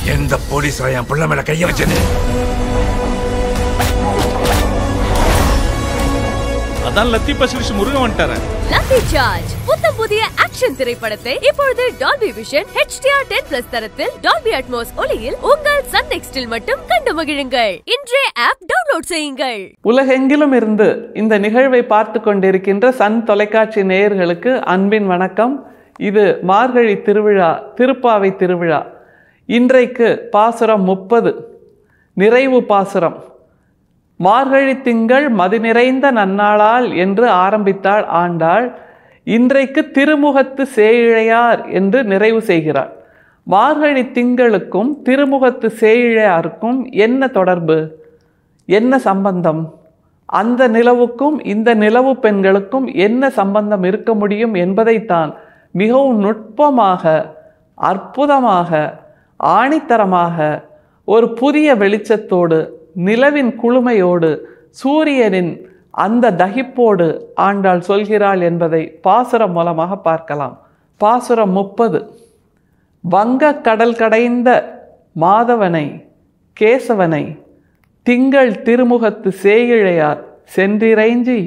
எந்த போலீஸ் என் பிள்ளை மேல கைய வச்சது அதான் லத்தி பசிலிஷ் முருகன் வந்துட்டாரன் லக்கி சார்ஜ் புத்தம் புதிய ஆக்ஷன் திரைப்படத்தை இப்பொழுது Dolby Vision HDR ten plus தரத்தில் டால்பி அட்மோஸ் ஒளியில் உங்கள் சன் நெக்ஸ்டில் மட்டும் கண்டு மகிழுங்கள் இன்றைய ஆப் டவுன்லோட் செய்யுங்கள் உலகெங்கிலும் இருந்து இந்த நிகழ்வை பார்த்து கொண்டிருக்கின்ற சன் தொலைக்காட்சி நேயர்களுக்கு அன்பின் வணக்கம் இது மார்கழி திருவிழா திருப்பாவை திருவிழா இன்றைக்கு பாசுரம் முப்பது நிறைவு பாசுரம் மார்கழி திங்கள் மதி நிறைந்த நன்னாளால் என்று ஆரம்பித்தாள் ஆண்டாள் இன்றைக்கு திருமுகத்து சேயிழையார் என்று நிறைவு செய்கிறார் மார்கழி திங்களுக்கும் திருமுகத்து சேயிழையாருக்கும் என்ன தொடர்பு என்ன சம்பந்தம் அந்த நிலவுக்கும் இந்த நிலவு பெண்களுக்கும் என்ன சம்பந்தம் இருக்க முடியும் என்பதைத்தான் மிகவும் நுட்பமாக அற்புதமாக ஆணித்தரமாக ஒரு புதிய வெளிச்சத்தோடு நிலவின் குளுமையோடு சூரியனின் அந்த தகிப்போடு ஆண்டாள் சொல்கிறாள் என்பதை பாசுரம் மூலமாக பார்க்கலாம் பாசுரம் முப்பது வங்க கடல் கடைந்த மாதவனை கேசவனை திங்கள் திருமுகத்து சேயிழையார் சென்றிறைஞ்சி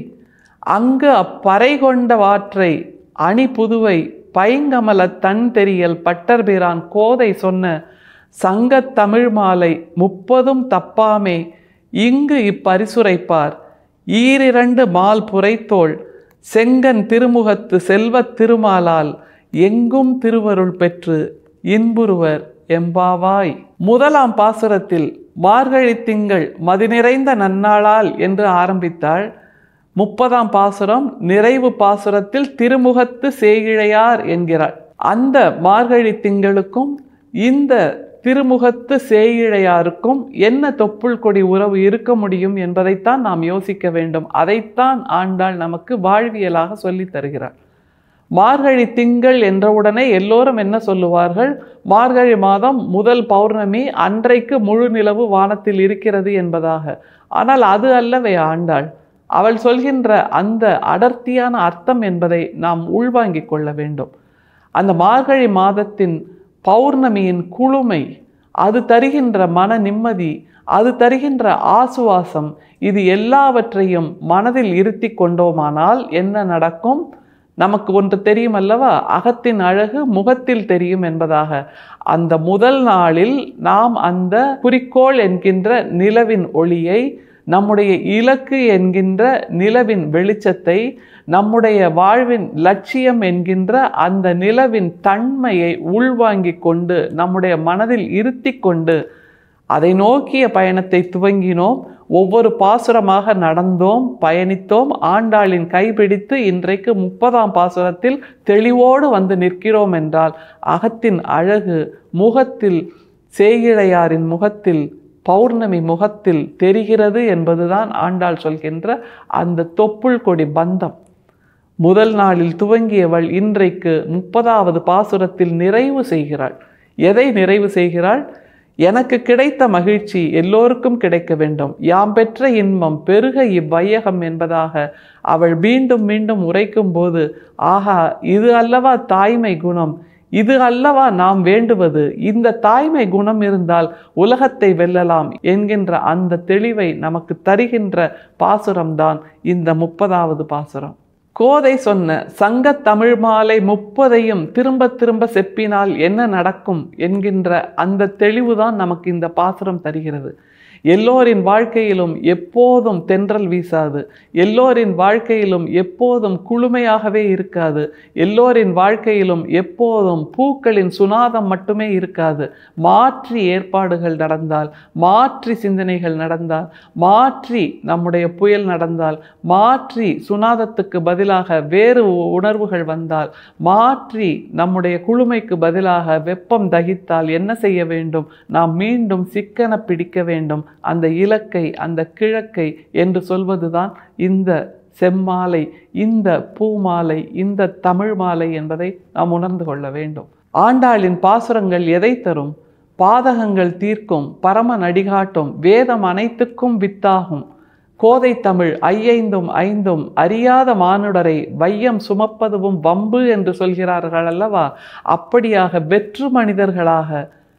அங்கு அப்பறை கொண்ட வாற்றை அணி புதுவை பைங்கமல தன் தெரியல் பட்டர்பிரான் கோதை சொன்ன சங்கத் தமிழ் மாலை முப்பதும் தப்பாமே இங்கு இப்பரிசுரைப்பார் ஈரிரண்டு மால் புரைத்தோள் செங்கன் திருமுகத்து செல்வத் திருமாலால் எங்கும் திருவருள் பெற்று இன்புருவர் எம்பாவாய் முதலாம் பாசுரத்தில் மார்கழி திங்கள் மதி நிறைந்த நன்னாளால் என்று ஆரம்பித்தாள் முப்பதாம் பாசுரம் நிறைவு பாசுரத்தில் திருமுகத்து சேகிழையார் என்கிறாள் அந்த மார்கழி திங்களுக்கும் இந்த திருமுகத்து சேயிழையாருக்கும் என்ன தொப்புள் கொடி உறவு இருக்க முடியும் என்பதைத்தான் நாம் யோசிக்க வேண்டும் அதைத்தான் ஆண்டாள் நமக்கு வாழ்வியலாக சொல்லித் தருகிறார் மார்கழி திங்கள் என்றவுடனே எல்லோரும் என்ன சொல்லுவார்கள் மார்கழி மாதம் முதல் பௌர்ணமி அன்றைக்கு முழு நிலவு வானத்தில் இருக்கிறது என்பதாக ஆனால் அது அல்லவே ஆண்டாள் அவள் சொல்கின்ற அந்த அடர்த்தியான அர்த்தம் என்பதை நாம் உள்வாங்கிக் கொள்ள வேண்டும் அந்த மார்கழி மாதத்தின் பௌர்ணமியின் குளுமை அது தருகின்ற மன நிம்மதி அது தருகின்ற ஆசுவாசம் இது எல்லாவற்றையும் மனதில் இருத்தி கொண்டோமானால் என்ன நடக்கும் நமக்கு ஒன்று தெரியும் அல்லவா அகத்தின் அழகு முகத்தில் தெரியும் என்பதாக அந்த முதல் நாளில் நாம் அந்த குறிக்கோள் என்கின்ற நிலவின் ஒளியை நம்முடைய இலக்கு என்கின்ற நிலவின் வெளிச்சத்தை நம்முடைய வாழ்வின் லட்சியம் என்கின்ற அந்த நிலவின் தன்மையை உள்வாங்கிக் கொண்டு நம்முடைய மனதில் இருத்தி கொண்டு அதை நோக்கிய பயணத்தை துவங்கினோம் ஒவ்வொரு பாசுரமாக நடந்தோம் பயணித்தோம் ஆண்டாளின் கைபிடித்து இன்றைக்கு முப்பதாம் பாசுரத்தில் தெளிவோடு வந்து நிற்கிறோம் என்றால் அகத்தின் அழகு முகத்தில் சேயிழையாரின் முகத்தில் பௌர்ணமி முகத்தில் தெரிகிறது என்பதுதான் ஆண்டாள் சொல்கின்ற அந்த தொப்புள் கொடி பந்தம் முதல் நாளில் துவங்கியவள் இன்றைக்கு முப்பதாவது பாசுரத்தில் நிறைவு செய்கிறாள் எதை நிறைவு செய்கிறாள் எனக்கு கிடைத்த மகிழ்ச்சி எல்லோருக்கும் கிடைக்க வேண்டும் யாம் பெற்ற இன்பம் பெருக இவ்வையகம் என்பதாக அவள் மீண்டும் மீண்டும் உரைக்கும் போது ஆஹா இது அல்லவா தாய்மை குணம் இது அல்லவா நாம் வேண்டுவது இந்த தாய்மை குணம் இருந்தால் உலகத்தை வெல்லலாம் என்கின்ற அந்த தெளிவை நமக்கு தருகின்ற பாசுரம்தான் இந்த முப்பதாவது பாசுரம் கோதை சொன்ன சங்க தமிழ் மாலை முப்பதையும் திரும்ப திரும்ப செப்பினால் என்ன நடக்கும் என்கின்ற அந்த தெளிவுதான் நமக்கு இந்த பாசுரம் தருகிறது எல்லோரின் வாழ்க்கையிலும் எப்போதும் தென்றல் வீசாது எல்லோரின் வாழ்க்கையிலும் எப்போதும் குளுமையாகவே இருக்காது எல்லோரின் வாழ்க்கையிலும் எப்போதும் பூக்களின் சுனாதம் மட்டுமே இருக்காது மாற்றி ஏற்பாடுகள் நடந்தால் மாற்றி சிந்தனைகள் நடந்தால் மாற்றி நம்முடைய புயல் நடந்தால் மாற்றி சுனாதத்துக்கு பதிலாக வேறு உணர்வுகள் வந்தால் மாற்றி நம்முடைய குளுமைக்கு பதிலாக வெப்பம் தகித்தால் என்ன செய்ய வேண்டும் நாம் மீண்டும் சிக்கன பிடிக்க வேண்டும் அந்த இலக்கை அந்த கிழக்கை என்று சொல்வதுதான் இந்த செம்மாலை இந்த பூமாலை இந்த தமிழ் மாலை என்பதை நாம் உணர்ந்து கொள்ள வேண்டும் ஆண்டாளின் பாசுரங்கள் எதை தரும் பாதகங்கள் தீர்க்கும் பரம நடிகாட்டும் வேதம் அனைத்துக்கும் வித்தாகும் கோதை தமிழ் ஐயைந்தும் ஐந்தும் அறியாத மானுடரை வையம் சுமப்பதுவும் வம்பு என்று சொல்கிறார்கள் அல்லவா அப்படியாக வெற்று மனிதர்களாக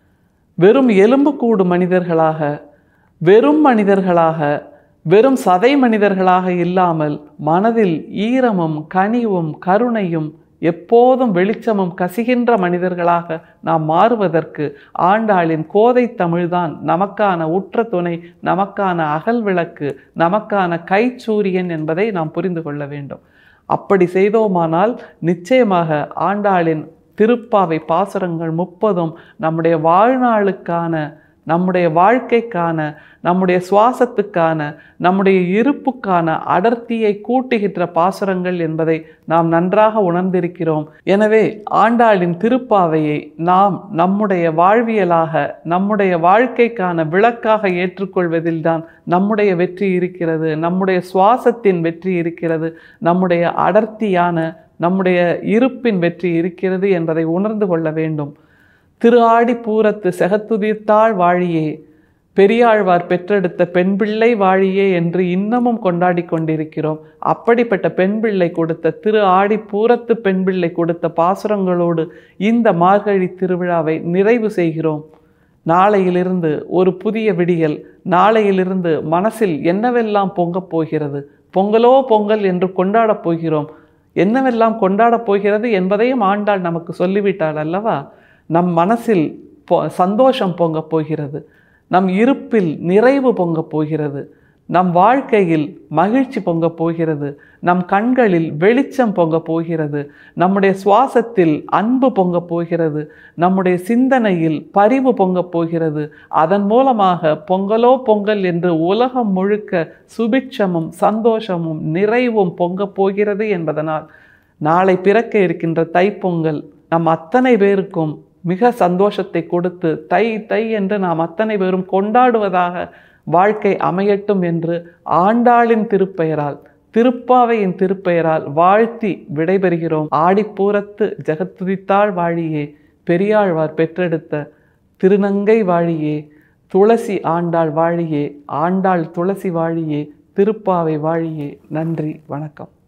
வெறும் எலும்புக்கூடு மனிதர்களாக வெறும் மனிதர்களாக வெறும் சதை மனிதர்களாக இல்லாமல் மனதில் ஈரமும் கனிவும் கருணையும் எப்போதும் வெளிச்சமும் கசிகின்ற மனிதர்களாக நாம் மாறுவதற்கு ஆண்டாளின் கோதை தமிழ்தான் நமக்கான உற்ற துணை நமக்கான அகல் விளக்கு நமக்கான கைச்சூரியன் என்பதை நாம் புரிந்து கொள்ள வேண்டும் அப்படி செய்தோமானால் நிச்சயமாக ஆண்டாளின் திருப்பாவை பாசுரங்கள் முப்பதும் நம்முடைய வாழ்நாளுக்கான நம்முடைய வாழ்க்கைக்கான நம்முடைய சுவாசத்துக்கான நம்முடைய இருப்புக்கான அடர்த்தியை கூட்டுகின்ற பாசுரங்கள் என்பதை நாம் நன்றாக உணர்ந்திருக்கிறோம் எனவே ஆண்டாளின் திருப்பாவையை நாம் நம்முடைய வாழ்வியலாக நம்முடைய வாழ்க்கைக்கான விளக்காக ஏற்றுக்கொள்வதில்தான் நம்முடைய வெற்றி இருக்கிறது நம்முடைய சுவாசத்தின் வெற்றி இருக்கிறது நம்முடைய அடர்த்தியான நம்முடைய இருப்பின் வெற்றி இருக்கிறது என்பதை உணர்ந்து கொள்ள வேண்டும் திரு ஆடி பூரத்து செகத்துதிர்த்தாள் வாழியே பெரியாழ்வார் பெற்றெடுத்த பெண் பிள்ளை வாழியே என்று இன்னமும் கொண்டாடி கொண்டிருக்கிறோம் அப்படிப்பட்ட பெண் பிள்ளை கொடுத்த திரு ஆடி பூரத்து பெண் பிள்ளை கொடுத்த பாசுரங்களோடு இந்த மார்கழி திருவிழாவை நிறைவு செய்கிறோம் நாளையிலிருந்து ஒரு புதிய விடியல் நாளையிலிருந்து மனசில் என்னவெல்லாம் பொங்கப் போகிறது பொங்கலோ பொங்கல் என்று கொண்டாடப் போகிறோம் என்னவெல்லாம் கொண்டாடப் போகிறது என்பதையும் ஆண்டாள் நமக்கு சொல்லிவிட்டாள் அல்லவா நம் மனசில் பொ சந்தோஷம் பொங்கப் போகிறது நம் இருப்பில் நிறைவு பொங்கப் போகிறது நம் வாழ்க்கையில் மகிழ்ச்சி பொங்கப் போகிறது நம் கண்களில் வெளிச்சம் பொங்கப் போகிறது நம்முடைய சுவாசத்தில் அன்பு பொங்கப் போகிறது நம்முடைய சிந்தனையில் பரிவு பொங்கப் போகிறது அதன் மூலமாக பொங்கலோ பொங்கல் என்று உலகம் முழுக்க சுபிட்சமும் சந்தோஷமும் நிறைவும் பொங்கப் போகிறது என்பதனால் நாளை பிறக்க இருக்கின்ற தைப்பொங்கல் நம் அத்தனை பேருக்கும் மிக சந்தோஷத்தை கொடுத்து தை தை என்று நாம் அத்தனை பேரும் கொண்டாடுவதாக வாழ்க்கை அமையட்டும் என்று ஆண்டாளின் திருப்பெயரால் திருப்பாவையின் திருப்பெயரால் வாழ்த்தி விடைபெறுகிறோம் ஆடிப்பூரத்து ஜெகத்துதித்தாள் வாழியே பெரியாழ்வார் பெற்றெடுத்த திருநங்கை வாழியே துளசி ஆண்டாள் வாழியே ஆண்டாள் துளசி வாழியே திருப்பாவை வாழியே நன்றி வணக்கம்